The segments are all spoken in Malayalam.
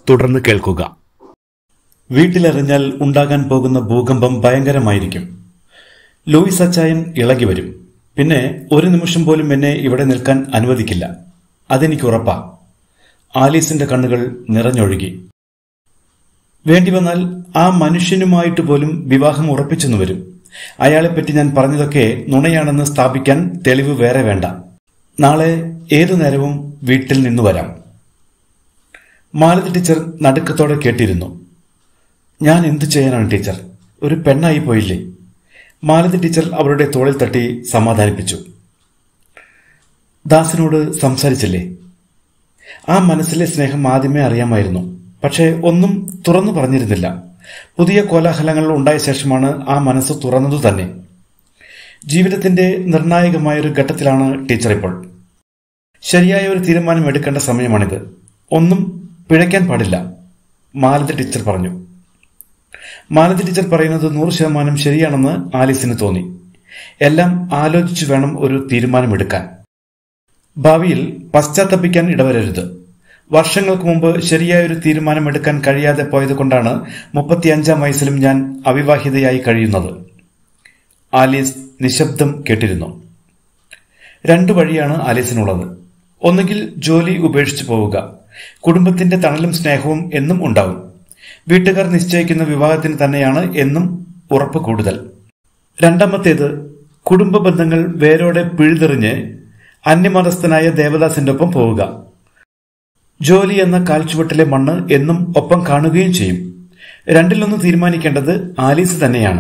തുടർന്ന് കേൾക്കുക വീട്ടിലെറിഞ്ഞാൽ ഉണ്ടാകാൻ പോകുന്ന ഭൂകമ്പം ഭയങ്കരമായിരിക്കും ലൂയിസ് അച്ചായൻ ഇളകി വരും പിന്നെ ഒരു നിമിഷം പോലും എന്നെ ഇവിടെ നിൽക്കാൻ അനുവദിക്കില്ല അതെനിക്ക് ഉറപ്പാ ആലീസിന്റെ കണ്ണുകൾ നിറഞ്ഞൊഴുകി വേണ്ടി വന്നാൽ ആ മനുഷ്യനുമായിട്ട് പോലും വിവാഹം ഉറപ്പിച്ചെന്നു വരും അയാളെപ്പറ്റി ഞാൻ പറഞ്ഞതൊക്കെ നുണയാണെന്ന് സ്ഥാപിക്കാൻ തെളിവ് വേറെ വേണ്ട നാളെ ഏതു നേരവും വീട്ടിൽ നിന്നു വരാം മാലതി ടീച്ചർ നടുക്കത്തോടെ കേട്ടിരുന്നു ഞാൻ എന്തു ചെയ്യാനാണ് ടീച്ചർ ഒരു പെണ്ണായി പോയില്ലേ മാലതി ടീച്ചർ അവരുടെ തോളിൽ തട്ടി സമാധാനിപ്പിച്ചു ദാസിനോട് സംസാരിച്ചില്ലേ ആ മനസ്സിലെ സ്നേഹം ആദ്യമേ അറിയാമായിരുന്നു പക്ഷേ ഒന്നും തുറന്നു പറഞ്ഞിരുന്നില്ല പുതിയ കോലാഹലങ്ങൾ ഉണ്ടായ ശേഷമാണ് ആ മനസ്സ് തുറന്നതു തന്നെ ജീവിതത്തിന്റെ നിർണായകമായൊരു ഘട്ടത്തിലാണ് ടീച്ചർ ഇപ്പോൾ ശരിയായ ഒരു തീരുമാനം എടുക്കേണ്ട സമയമാണിത് ഒന്നും പിഴയ്ക്കാൻ പാടില്ല മാലതി ടീച്ചർ പറഞ്ഞു മാലതി ടീച്ചർ പറയുന്നത് നൂറ് ശതമാനം ശരിയാണെന്ന് ആലീസിന് തോന്നി എല്ലാം ആലോചിച്ചു വേണം ഒരു തീരുമാനമെടുക്കാൻ ഭാവിയിൽ പശ്ചാത്തപിക്കാൻ ഇടവരരുത് വർഷങ്ങൾക്ക് മുമ്പ് ശരിയായൊരു തീരുമാനമെടുക്കാൻ കഴിയാതെ പോയതുകൊണ്ടാണ് മുപ്പത്തിയഞ്ചാം വയസ്സിലും ഞാൻ അവിവാഹിതയായി കഴിയുന്നത് ആലീസ് നിശബ്ദം കേട്ടിരുന്നു രണ്ടു വഴിയാണ് ആലീസിനുള്ളത് ഒന്നുകിൽ ജോലി ഉപേക്ഷിച്ചു പോവുക കുടുംബത്തിന്റെ തണലും സ്നേഹവും എന്നും ഉണ്ടാവും വീട്ടുകാർ നിശ്ചയിക്കുന്ന വിവാഹത്തിന് തന്നെയാണ് എന്നും ഉറപ്പ് കൂടുതൽ രണ്ടാമത്തേത് കുടുംബ ബന്ധങ്ങൾ വേരോടെ പിഴുതെറിഞ്ഞ് അന്യമതസ്ഥനായ ദേവദാസിന്റെ ഒപ്പം പോവുക ജോലി എന്ന കാൽച്ചുവട്ടിലെ മണ്ണ് എന്നും ഒപ്പം കാണുകയും ചെയ്യും രണ്ടിലൊന്ന് തീരുമാനിക്കേണ്ടത് ആലീസ് തന്നെയാണ്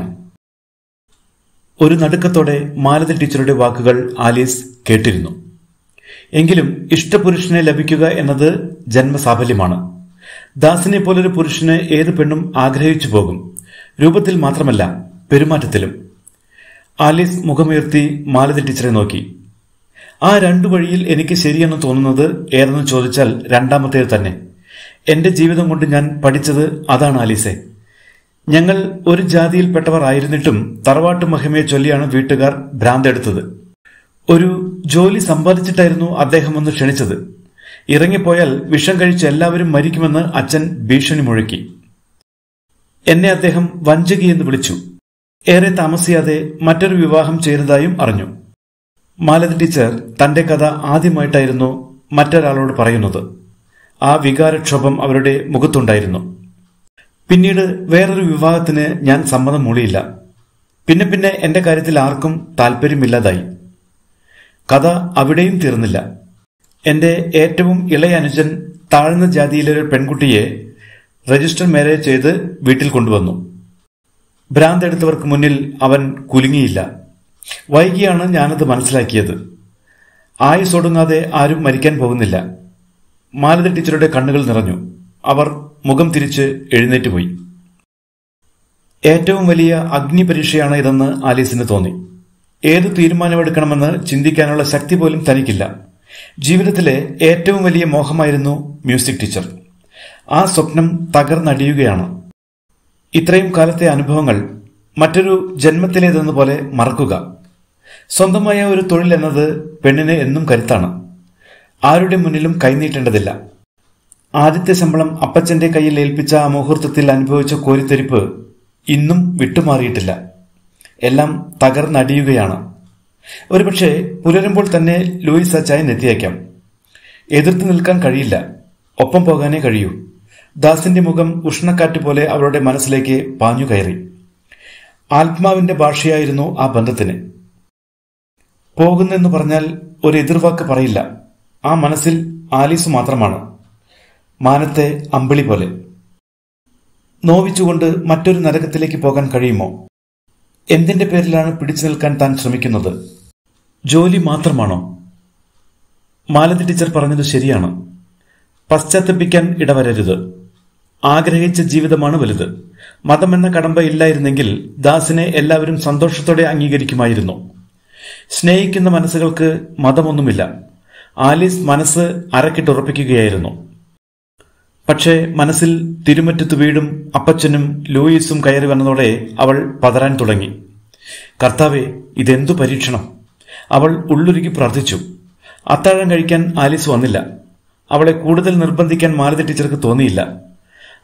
ഒരു നടുക്കത്തോടെ മാലതി ടീച്ചറുടെ വാക്കുകൾ ആലീസ് കേട്ടിരുന്നു എങ്കിലും ഇഷ്ടപുരുഷനെ ലഭിക്കുക എന്നത് ജന്മസാഫല്യമാണ് ദാസിനെ പോലൊരു പുരുഷന് ഏത് പെണ്ണും ആഗ്രഹിച്ചു പോകും രൂപത്തിൽ മാത്രമല്ല പെരുമാറ്റത്തിലും ആലീസ് മുഖമുയർത്തി മാലതി ടീച്ചറെ നോക്കി ആ രണ്ടു വഴിയിൽ എനിക്ക് ശരിയെന്ന് തോന്നുന്നത് ഏതെന്ന് ചോദിച്ചാൽ രണ്ടാമത്തേത് തന്നെ എന്റെ ജീവിതം കൊണ്ട് ഞാൻ പഠിച്ചത് അതാണ് ആലീസെ ഞങ്ങൾ ഒരു ജാതിയിൽപ്പെട്ടവർ ആയിരുന്നിട്ടും തറവാട്ട് മഹിമയെ ചൊല്ലിയാണ് വീട്ടുകാർ ഭ്രാന്തെടുത്തത് ഒരു ജോലി സമ്പാദിച്ചിട്ടായിരുന്നു അദ്ദേഹം ഒന്ന് ക്ഷണിച്ചത് ഇറങ്ങിപ്പോയാൽ വിഷം കഴിച്ച് എല്ലാവരും മരിക്കുമെന്ന് അച്ഛൻ ഭീഷണി മുഴക്കി എന്നെ അദ്ദേഹം വഞ്ചകി എന്ന് വിളിച്ചു ഏറെ താമസിയാതെ മറ്റൊരു വിവാഹം ചെയ്തതായും അറിഞ്ഞു മാലതി ടീച്ചർ തന്റെ കഥ ആദ്യമായിട്ടായിരുന്നു മറ്റൊരാളോട് പറയുന്നത് ആ വികാരക്ഷോഭം അവരുടെ മുഖത്തുണ്ടായിരുന്നു പിന്നീട് വേറൊരു വിവാഹത്തിന് ഞാൻ സമ്മതം മൂളിയില്ല പിന്നെ പിന്നെ എന്റെ കാര്യത്തിൽ ആർക്കും താല്പര്യമില്ലാതായി കഥ അവിടെയും തീർന്നില്ല എന്റെ ഏറ്റവും ഇളയ അനുജൻ താഴ്ന്ന ജാതിയിലെ ഒരു പെൺകുട്ടിയെ രജിസ്റ്റർ മാരേജ് ചെയ്ത് വീട്ടിൽ കൊണ്ടുവന്നു ഭ്രാന്തെടുത്തവർക്ക് മുന്നിൽ അവൻ കുലുങ്ങിയില്ല വൈകിയാണ് ഞാനത് മനസ്സിലാക്കിയത് ആയുസൊടുങ്ങാതെ ആരും മരിക്കാൻ പോകുന്നില്ല മാലതി ടീച്ചറുടെ കണ്ണുകൾ നിറഞ്ഞു അവർ മുഖം തിരിച്ച് എഴുന്നേറ്റ് പോയി ഏറ്റവും വലിയ അഗ്നിപരീക്ഷയാണ് ഇതെന്ന് ആലീസിന് തോന്നി ഏത് തീരുമാനമെടുക്കണമെന്ന് ചിന്തിക്കാനുള്ള ശക്തി പോലും തനിക്കില്ല ജീവിതത്തിലെ ഏറ്റവും വലിയ മോഹമായിരുന്നു മ്യൂസിക് ടീച്ചർ ആ സ്വപ്നം തകർന്നടിയുകയാണ് ഇത്രയും കാലത്തെ അനുഭവങ്ങൾ മറ്റൊരു ജന്മത്തിലേതെന്ന പോലെ മറക്കുക സ്വന്തമായ ഒരു തൊഴിൽ എന്നത് പെണ്ണിന് എന്നും കരുത്താണ് ആരുടെ മുന്നിലും കൈനീട്ടേണ്ടതില്ല ആദ്യത്തെ ശമ്പളം അപ്പച്ചന്റെ കയ്യിൽ ഏൽപ്പിച്ച ആ മുഹൂർത്തത്തിൽ അനുഭവിച്ച കോരിത്തെരിപ്പ് ഇന്നും വിട്ടുമാറിയിട്ടില്ല എല്ലാം തകർന്നടിയുകയാണ് ഒരുപക്ഷെ പുലരുമ്പോൾ തന്നെ ലൂയിസ് അച്ചായൻ എത്തിയേക്കാം എതിർത്ത് നിൽക്കാൻ കഴിയില്ല ഒപ്പം പോകാനേ കഴിയൂ ദാസിന്റെ മുഖം ഉഷ്ണക്കാറ്റ് പോലെ അവളുടെ മനസ്സിലേക്ക് പാഞ്ഞു കയറി ആത്മാവിന്റെ ഭാഷയായിരുന്നു ആ ബന്ധത്തിന് പോകുന്നെന്ന് പറഞ്ഞാൽ ഒരു എതിർവാക്ക് പറയില്ല ആ മനസ്സിൽ ആലീസ് മാത്രമാണ് മാനത്തെ അമ്പിളി പോലെ നോവിച്ചുകൊണ്ട് മറ്റൊരു നരകത്തിലേക്ക് പോകാൻ കഴിയുമോ എന്തിന്റെ പേരിലാണ് പിടിച്ചു നിൽക്കാൻ താൻ ശ്രമിക്കുന്നത് ജോലി മാത്രമാണോ മാലതി ടീച്ചർ പറഞ്ഞത് ശരിയാണ് പശ്ചാത്തപിക്കാൻ ഇടവരരുത് ആഗ്രഹിച്ച ജീവിതമാണ് വലുത് മതമെന്ന കടമ്പ ഇല്ലായിരുന്നെങ്കിൽ ദാസിനെ എല്ലാവരും സന്തോഷത്തോടെ അംഗീകരിക്കുമായിരുന്നു സ്നേഹിക്കുന്ന മനസ്സുകൾക്ക് മതമൊന്നുമില്ല ആലീസ് മനസ്സ് അരക്കിട്ടുറപ്പിക്കുകയായിരുന്നു പക്ഷേ മനസ്സിൽ തിരുമറ്റത്ത് വീടും അപ്പച്ചനും ലൂയിസും കയറി വന്നതോടെ അവൾ പതറാൻ തുടങ്ങി കർത്താവെ ഇതെന്തു പരീക്ഷണം അവൾ ഉള്ളുരുകി പ്രാർത്ഥിച്ചു അത്താഴം കഴിക്കാൻ ആലീസ് വന്നില്ല അവളെ കൂടുതൽ നിർബന്ധിക്കാൻ മാലതി ടീച്ചർക്ക് തോന്നിയില്ല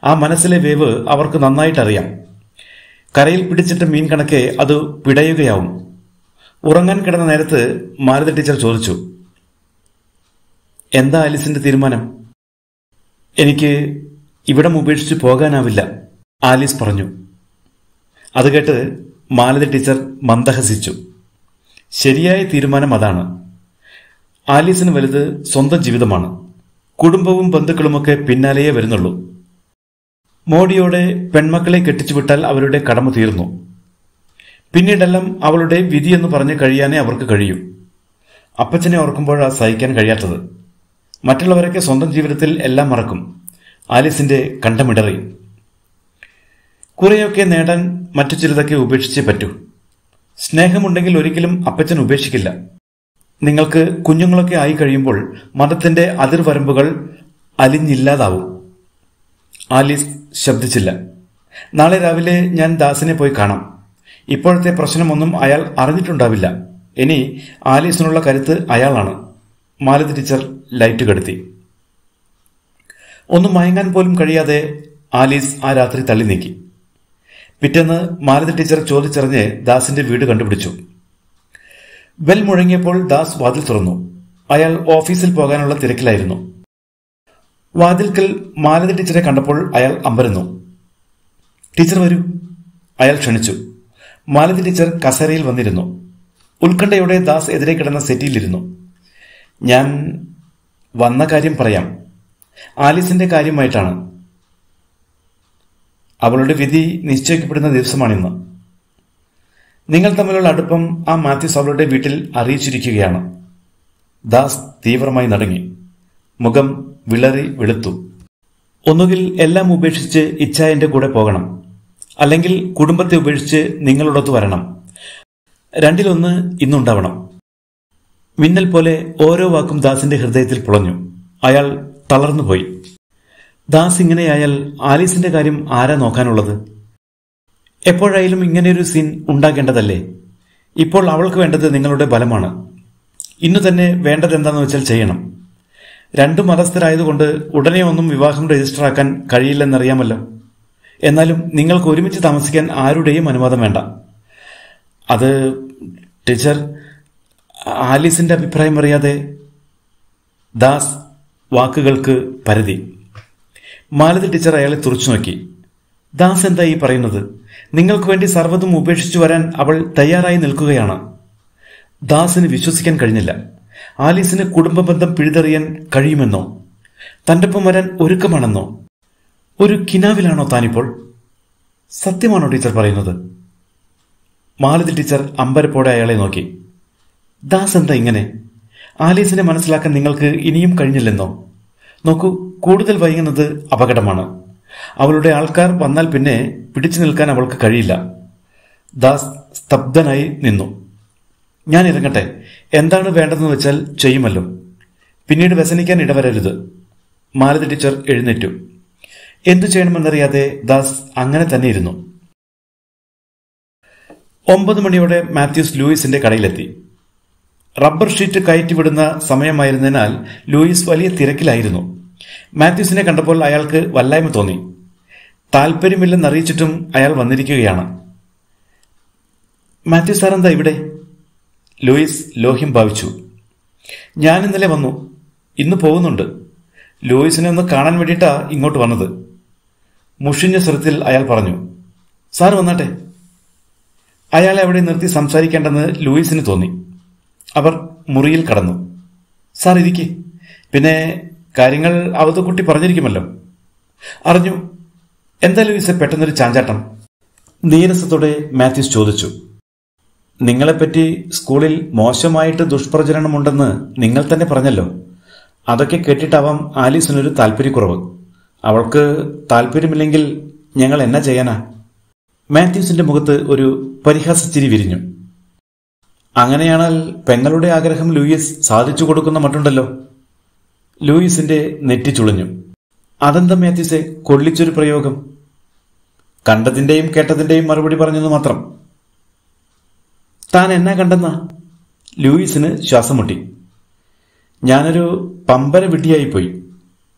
ആ മനസ്സിലെ വേവ് അവർക്ക് നന്നായിട്ടറിയാം കരയിൽ പിടിച്ചിട്ട മീൻ കണക്കെ അത് പിടയുകയാവും ഉറങ്ങാൻ കിടന്ന നേരത്ത് മാലതി ടീച്ചർ ചോദിച്ചു എന്താ ആലിസിന്റെ തീരുമാനം എനിക്ക് ഇവിടം ഉപേക്ഷിച്ച് പോകാനാവില്ല ആലീസ് പറഞ്ഞു അത് കേട്ട് മാലതി ടീച്ചർ മന്ദഹസിച്ചു ശരിയായ തീരുമാനം അതാണ് ആലീസിന് വലുത് സ്വന്തം ജീവിതമാണ് കുടുംബവും ബന്ധുക്കളുമൊക്കെ പിന്നാലെയേ വരുന്നുള്ളൂ മോഡിയോടെ പെൺമക്കളെ കെട്ടിച്ചുവിട്ടാൽ അവരുടെ കടമ തീർന്നു പിന്നീടെല്ലാം അവളുടെ വിധിയെന്ന് പറഞ്ഞ് കഴിയാനേ അവർക്ക് കഴിയൂ അപ്പച്ചനെ ഓർക്കുമ്പോഴാ സഹിക്കാൻ കഴിയാത്തത് മറ്റുള്ളവരൊക്കെ സ്വന്തം ജീവിതത്തിൽ എല്ലാം മറക്കും ആലിസിന്റെ കണ്ടമിടറി കുറെയൊക്കെ നേടാൻ മറ്റു ചിലതൊക്കെ ഉപേക്ഷിച്ചേ പറ്റൂ സ്നേഹമുണ്ടെങ്കിൽ ഒരിക്കലും അപ്പച്ചൻ ഉപേക്ഷിക്കില്ല നിങ്ങൾക്ക് കുഞ്ഞുങ്ങളൊക്കെ ആയി കഴിയുമ്പോൾ മതത്തിന്റെ അതിർവരമ്പുകൾ അലിഞ്ഞില്ലാതാവും ആലീസ് ശബ്ദിച്ചില്ല നാളെ രാവിലെ ഞാൻ ദാസിനെ പോയി കാണാം ഇപ്പോഴത്തെ പ്രശ്നമൊന്നും അയാൾ അറിഞ്ഞിട്ടുണ്ടാവില്ല ഇനി ആലീസിനുള്ള കരുത്ത് അയാളാണ് മാലതി ടീച്ചർ ലൈറ്റ് കെടുത്തി ഒന്നും മയങ്ങാൻ പോലും കഴിയാതെ ആലീസ് ആ രാത്രി തള്ളി നീക്കി പിറ്റേന്ന് മാലതി ടീച്ചർ ചോദിച്ചറിഞ്ഞ് ദാസിന്റെ വീട് കണ്ടുപിടിച്ചു ബെൽ മുഴങ്ങിയപ്പോൾ ദാസ് വാതിൽ തുറന്നു അയാൾ ഓഫീസിൽ പോകാനുള്ള തിരക്കിലായിരുന്നു വാതിൽക്കൽ മാലതി ടീച്ചറെ കണ്ടപ്പോൾ അയാൾ അമ്പരന്നു ടീച്ചർ വരൂ അയാൾ ക്ഷണിച്ചു മാലതി ടീച്ചർ കസേരയിൽ വന്നിരുന്നു ഉത്കണ്ഠയോടെ ദാസ് എതിരെ കിടന്ന സെറ്റിയിലിരുന്നു ഞാൻ വന്ന കാര്യം പറയാം ആലിസിന്റെ കാര്യമായിട്ടാണ് അവളുടെ വിധി നിശ്ചയിക്കപ്പെടുന്ന ദിവസമാണിന്ന് നിങ്ങൾ തമ്മിലുള്ള അടുപ്പം ആ മാത്യൂസ് അവളുടെ വീട്ടിൽ അറിയിച്ചിരിക്കുകയാണ് ദാസ് തീവ്രമായി നടുങ്ങി മുഖം വിളറി വെളുത്തു ഒന്നുകിൽ എല്ലാം ഉപേക്ഷിച്ച് ഇച്ഛായന്റെ കൂടെ പോകണം അല്ലെങ്കിൽ കുടുംബത്തെ ഉപേക്ഷിച്ച് നിങ്ങളോടൊത്ത് വരണം രണ്ടിലൊന്ന് ഇന്നുണ്ടാവണം മിന്നൽ പോലെ ഓരോ വാക്കും ദാസിന്റെ ഹൃദയത്തിൽ പുളഞ്ഞു അയാൾ തളർന്നുപോയി ദാസ് ഇങ്ങനെയായാൽ ആലീസിന്റെ കാര്യം ആരാ നോക്കാനുള്ളത് എപ്പോഴായാലും ഇങ്ങനെയൊരു സീൻ ഉണ്ടാകേണ്ടതല്ലേ ഇപ്പോൾ അവൾക്ക് വേണ്ടത് നിങ്ങളുടെ ബലമാണ് ഇന്നു തന്നെ വേണ്ടത് എന്താണെന്ന് വെച്ചാൽ ചെയ്യണം രണ്ടു മതസ്ഥരായതുകൊണ്ട് ഉടനെ ഒന്നും വിവാഹം രജിസ്റ്റർ ആക്കാൻ കഴിയില്ലെന്നറിയാമല്ലോ എന്നാലും നിങ്ങൾക്ക് ഒരുമിച്ച് താമസിക്കാൻ ആരുടെയും അനുവാദം വേണ്ട അത് ടീച്ചർ ആലീസിന്റെ അഭിപ്രായം അറിയാതെ ദാസ് വാക്കുകൾക്ക് പരതി മാലതി ടീച്ചർ അയാളെ തുറച്ചു നോക്കി ദാസ് എന്താ ഈ പറയുന്നത് നിങ്ങൾക്ക് വേണ്ടി സർവ്വതും ഉപേക്ഷിച്ചു വരാൻ അവൾ തയ്യാറായി നിൽക്കുകയാണ് ദാസിന് വിശ്വസിക്കാൻ കഴിഞ്ഞില്ല ആലീസിന് കുടുംബബന്ധം പിഴുതെറിയാൻ കഴിയുമെന്നോ തന്റൊപ്പം വരാൻ ഒരുക്കമാണെന്നോ ഒരു കിനാവിലാണോ താനിപ്പോൾ സത്യമാണോ ടീച്ചർ പറയുന്നത് മാലതി ടീച്ചർ അമ്പരപ്പോടെ അയാളെ നോക്കി ദാസ് എന്താ ഇങ്ങനെ ആലീസിനെ മനസ്സിലാക്കാൻ നിങ്ങൾക്ക് ഇനിയും കഴിഞ്ഞില്ലെന്നോ നോക്കൂ കൂടുതൽ വൈകുന്നത് അപകടമാണ് അവളുടെ ആൾക്കാർ വന്നാൽ പിന്നെ പിടിച്ചു നിൽക്കാൻ അവൾക്ക് കഴിയില്ല ദാസ് സ്തബ്ധനായി നിന്നു ഞാൻ ഇറങ്ങട്ടെ എന്താണ് വേണ്ടതെന്ന് വെച്ചാൽ ചെയ്യുമല്ലോ പിന്നീട് വ്യസനിക്കാൻ ഇടവരരുത് മാലതി ടീച്ചർ എഴുന്നേറ്റു എന്തു ചെയ്യണമെന്നറിയാതെ ദാസ് അങ്ങനെ തന്നെ ഇരുന്നു ഒമ്പത് മണിയോടെ മാത്യൂസ് ലൂയിസിന്റെ കടയിലെത്തി റബ്ബർ ഷീറ്റ് കയറ്റിവിടുന്ന സമയമായിരുന്നതിനാൽ ലൂയിസ് വലിയ തിരക്കിലായിരുന്നു മാത്യൂസിനെ കണ്ടപ്പോൾ അയാൾക്ക് വല്ലായ്മ തോന്നി താല്പര്യമില്ലെന്നറിയിച്ചിട്ടും അയാൾ വന്നിരിക്കുകയാണ് മാത്യു സാർ എന്താ ഇവിടെ ലൂയിസ് ലോഹ്യം ഭാവിച്ചു ഞാൻ ഇന്നലെ വന്നു ഇന്ന് പോകുന്നുണ്ട് ലൂയിസിനെ ഒന്ന് കാണാൻ വേണ്ടിയിട്ടാ ഇങ്ങോട്ട് വന്നത് മുഷിഞ്ഞ സ്വരത്തിൽ അയാൾ പറഞ്ഞു സാർ വന്നാട്ടെ അയാളെ അവിടെ നിർത്തി സംസാരിക്കേണ്ടെന്ന് ലൂയിസിന് തോന്നി അവർ മുറിയിൽ കടന്നു സാർ ഇരിക്കെ പിന്നെ കാര്യങ്ങൾ അവതക്കുട്ടി പറഞ്ഞിരിക്കുമല്ലോ അറിഞ്ഞു എന്താ ലൂയിസ് പെട്ടെന്നൊരു ചാഞ്ചാട്ടം നീരസത്തോടെ മാത്യൂസ് ചോദിച്ചു നിങ്ങളെപ്പറ്റി സ്കൂളിൽ മോശമായിട്ട് ദുഷ്പ്രചരണമുണ്ടെന്ന് നിങ്ങൾ തന്നെ പറഞ്ഞല്ലോ അതൊക്കെ കേട്ടിട്ടാവാം ആലീസിനൊരു താല്പര്യക്കുറവ് അവൾക്ക് താല്പര്യമില്ലെങ്കിൽ ഞങ്ങൾ എന്നാ ചെയ്യാനാ മാത്യൂസിന്റെ മുഖത്ത് ഒരു പരിഹാസച്ചിരി വിരിഞ്ഞു അങ്ങനെയാണെങ്കിൽ പെങ്ങളുടെ ആഗ്രഹം ലൂയിസ് സാധിച്ചു കൊടുക്കുന്ന മട്ടുണ്ടല്ലോ ലൂയിസിന്റെ നെറ്റി ചുളിഞ്ഞു അതെന്താ മാത്യൂസെ കൊള്ളിച്ചൊരു പ്രയോഗം കണ്ടതിന്റെയും കേട്ടതിന്റെയും മറുപടി പറഞ്ഞെന്ന് മാത്രം താൻ എന്നാ കണ്ടെന്നാ ലൂയിസിന് ശ്വാസം മുട്ടി ഞാനൊരു പമ്പര വിഡ്ഢിയായിപ്പോയി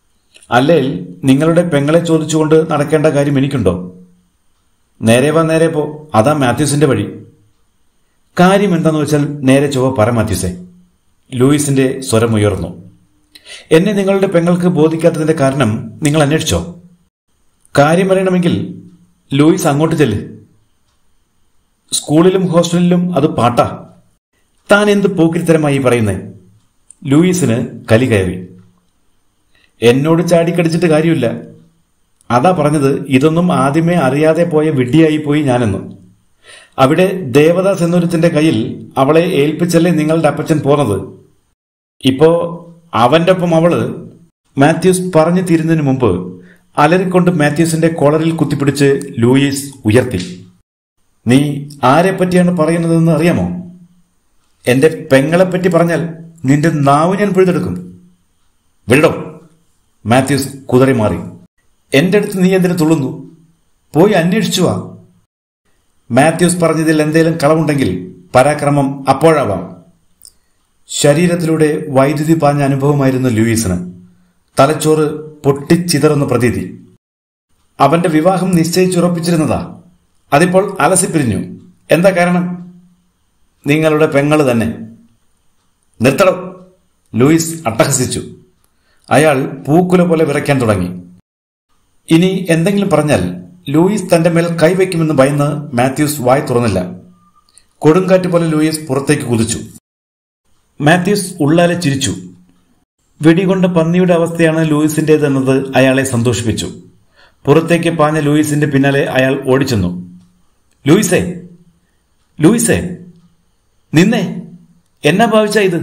അല്ലേൽ നിങ്ങളുടെ പെങ്ങളെ ചോദിച്ചുകൊണ്ട് നടക്കേണ്ട കാര്യം എനിക്കുണ്ടോ നേരെ വാ നേരെ പോ അതാ മാത്യൂസിന്റെ വഴി കാര്യം എന്താന്ന് വെച്ചാൽ നേരെ ചൊവ്വ പറ മാത്യൂസേ ലൂയിസിന്റെ സ്വരമുയർന്നു എന്നെ നിങ്ങളുടെ പെങ്ങൾക്ക് ബോധിക്കാത്തതിന്റെ കാരണം നിങ്ങൾ അന്വേഷിച്ചോ കാര്യം അറിയണമെങ്കിൽ ലൂയിസ് അങ്ങോട്ട് ചെല്ല് സ്കൂളിലും ഹോസ്റ്റലിലും അത് പാട്ടാ താൻ എന്ത് പോക്കിരിത്തരമായി പറയുന്നേ ലൂയിസിന് കലി കയറി എന്നോട് ചാടിക്കടിച്ചിട്ട് കാര്യമില്ല അതാ പറഞ്ഞത് ഇതൊന്നും ആദ്യമേ അറിയാതെ പോയ വിഡ്ഢിയായി പോയി ഞാനെന്ന് അവിടെ ദേവദാസ് എന്നൊരുത്തിന്റെ കയ്യിൽ അവളെ ഏൽപ്പിച്ചല്ലേ നിങ്ങളുടെ അപ്പച്ചൻ പോന്നത് ഇപ്പോ അവന്റെ ഒപ്പം അവള് മാത്യൂസ് പറഞ്ഞു തീരുന്നതിന് മുമ്പ് അലറിക്കൊണ്ട് മാത്യൂസിന്റെ കോളറിൽ കുത്തിപ്പിടിച്ച് ലൂയിസ് ഉയർത്തി നീ ആരെപ്പറ്റിയാണ് പറയുന്നതെന്ന് അറിയാമോ എന്റെ പെങ്ങളെപ്പറ്റി പറഞ്ഞാൽ നിന്റെ നാവ് ഞാൻ പിഴുതെടുക്കും വിടോ മാത്യൂസ് കുതറി മാറി എന്റെ അടുത്ത് നീ എന്തിനു തുള്ളുന്നു പോയി അന്വേഷിച്ചു വാ മാത്യൂസ് പറഞ്ഞതിൽ എന്തേലും കളവുണ്ടെങ്കിൽ പരാക്രമം അപ്പോഴാവാം ശരീരത്തിലൂടെ വൈദ്യുതി പാഞ്ഞ അനുഭവമായിരുന്നു ലൂയിസിന് തലച്ചോറ് പൊട്ടിച്ചിതറുന്ന പ്രതീതി അവന്റെ വിവാഹം നിശ്ചയിച്ചുറപ്പിച്ചിരുന്നതാ അതിപ്പോൾ അലസിപ്പിരിഞ്ഞു എന്താ കാരണം നിങ്ങളുടെ പെങ്ങള് തന്നെ നിർത്തണം ലൂയിസ് അട്ടഹസിച്ചു അയാൾ പൂക്കുല പോലെ വിറയ്ക്കാൻ തുടങ്ങി ഇനി എന്തെങ്കിലും പറഞ്ഞാൽ ലൂയിസ് തന്റെ മേൽ കൈവയ്ക്കുമെന്ന് ഭയന്ന് മാത്യൂസ് വായ് തുറന്നില്ല കൊടുങ്കാറ്റ് പോലെ ലൂയിസ് പുറത്തേക്ക് കുതിച്ചു മാത്യൂസ് ഉള്ളാലെ ചിരിച്ചു വെടികൊണ്ട പന്നിയുടെ അവസ്ഥയാണ് ലൂയിസിന്റേതെന്നത് അയാളെ സന്തോഷിപ്പിച്ചു പുറത്തേക്ക് പാഞ്ഞ ലൂയിസിന്റെ പിന്നാലെ അയാൾ ഓടിച്ചെന്നു ലൂയിസേ ലൂയിസേ നിന്നേ എന്നാ ഭാവിച്ച ഇത്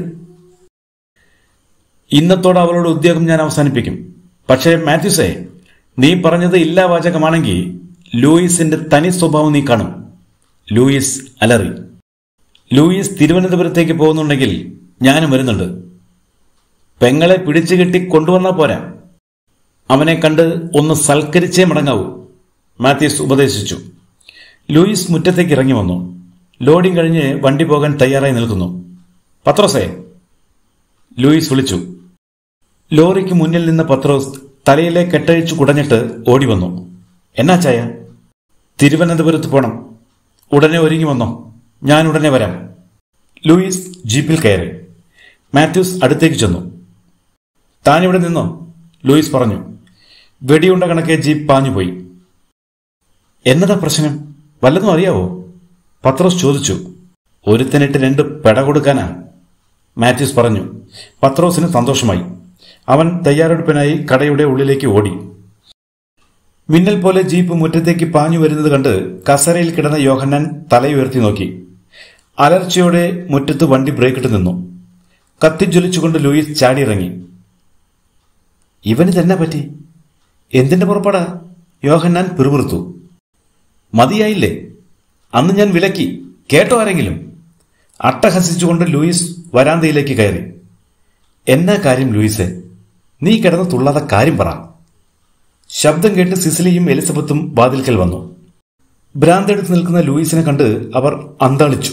ഇന്നത്തോടെ അവളുടെ ഉദ്യോഗം ഞാൻ അവസാനിപ്പിക്കും പക്ഷേ മാത്യുസേ നീ പറഞ്ഞത് ഇല്ലാ വാചകമാണെങ്കിൽ ലൂയിസിന്റെ തനി സ്വഭാവം നീ കാണും ലൂയിസ് അലറി ലൂയിസ് തിരുവനന്തപുരത്തേക്ക് പോകുന്നുണ്ടെങ്കിൽ ഞാനും വരുന്നുണ്ട് പെങ്ങളെ പിടിച്ചു കെട്ടി കൊണ്ടുവന്നാ പോരാ അവനെ കണ്ട് ഒന്ന് സൽക്കരിച്ചേ മടങ്ങാവൂ മാത്യൂസ് ഉപദേശിച്ചു ലൂയിസ് മുറ്റത്തേക്ക് ഇറങ്ങി വന്നു ലോഡിംഗ് കഴിഞ്ഞ് വണ്ടി പോകാൻ തയ്യാറായി നിൽക്കുന്നു പത്രോസേ ലൂയിസ് വിളിച്ചു ലോറിക്ക് മുന്നിൽ നിന്ന പത്രോസ് തലയിലെ കെട്ടഴിച്ചു കുടഞ്ഞിട്ട് ഓടി വന്നു എന്നാ ചായ തിരുവനന്തപുരത്ത് പോണം ഉടനെ ഒരുങ്ങി വന്നോ ഞാൻ ഉടനെ വരാം ലൂയിസ് ജീപ്പിൽ കയറി മാത്യൂസ് അടുത്തേക്ക് ചെന്നു താനിവിടെ നിന്നോ ലൂയിസ് പറഞ്ഞു വെടിയുണ്ട കണക്കെ ജീപ്പ് പാഞ്ഞുപോയി എന്നതാ പ്രശ്നം വല്ലതും അറിയാവോ പത്രോസ് ചോദിച്ചു ഒരുത്തനിട്ട് രണ്ട് പെട കൊടുക്കാനാ മാത്യൂസ് പറഞ്ഞു പത്രോസിന് സന്തോഷമായി അവൻ തയ്യാറെടുപ്പിനായി കടയുടെ ഉള്ളിലേക്ക് ഓടി മിന്നൽ പോലെ ജീപ്പ് മുറ്റത്തേക്ക് പാഞ്ഞു വരുന്നത് കണ്ട് കസരയിൽ കിടന്ന യോഹന്നാൻ തലയുയർത്തി നോക്കി അലർച്ചയോടെ മുറ്റത്ത് വണ്ടി ബ്രേക്കിട്ട് നിന്നു കത്തിജ്വലിച്ചുകൊണ്ട് ലൂയിസ് ചാടിയിറങ്ങി ഇവന് തന്നെ പറ്റി എന്തിന്റെ പുറപ്പാടാ യോഹന്നാൻ പിറുപിറുത്തു മതിയായില്ലേ അന്ന് ഞാൻ വിലക്കി കേട്ടോ ആരെങ്കിലും അട്ടഹസിച്ചുകൊണ്ട് ലൂയിസ് വരാന്തയിലേക്ക് കയറി എന്നാ കാര്യം ലൂയിസെ നീ കിടന്ന് തുള്ളാതെ കാര്യം പറ ശബ്ദം കേട്ട് സിസിലിയും എലിസബത്തും വാതിൽക്കൽ വന്നു ഭ്രാന്തെടുത്ത് നിൽക്കുന്ന ലൂയിസിനെ കണ്ട് അവർ അന്താളിച്ചു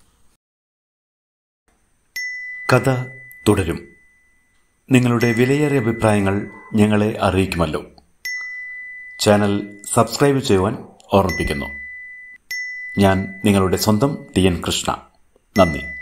കഥ തുടരും നിങ്ങളുടെ വിലയേറിയ അഭിപ്രായങ്ങൾ ഞങ്ങളെ അറിയിക്കുമല്ലോ ചാനൽ സബ്സ്ക്രൈബ് ചെയ്യുവാൻ ഓർമ്മിപ്പിക്കുന്നു ഞാൻ നിങ്ങളുടെ സ്വന്തം ടി എൻ കൃഷ്ണ നന്ദി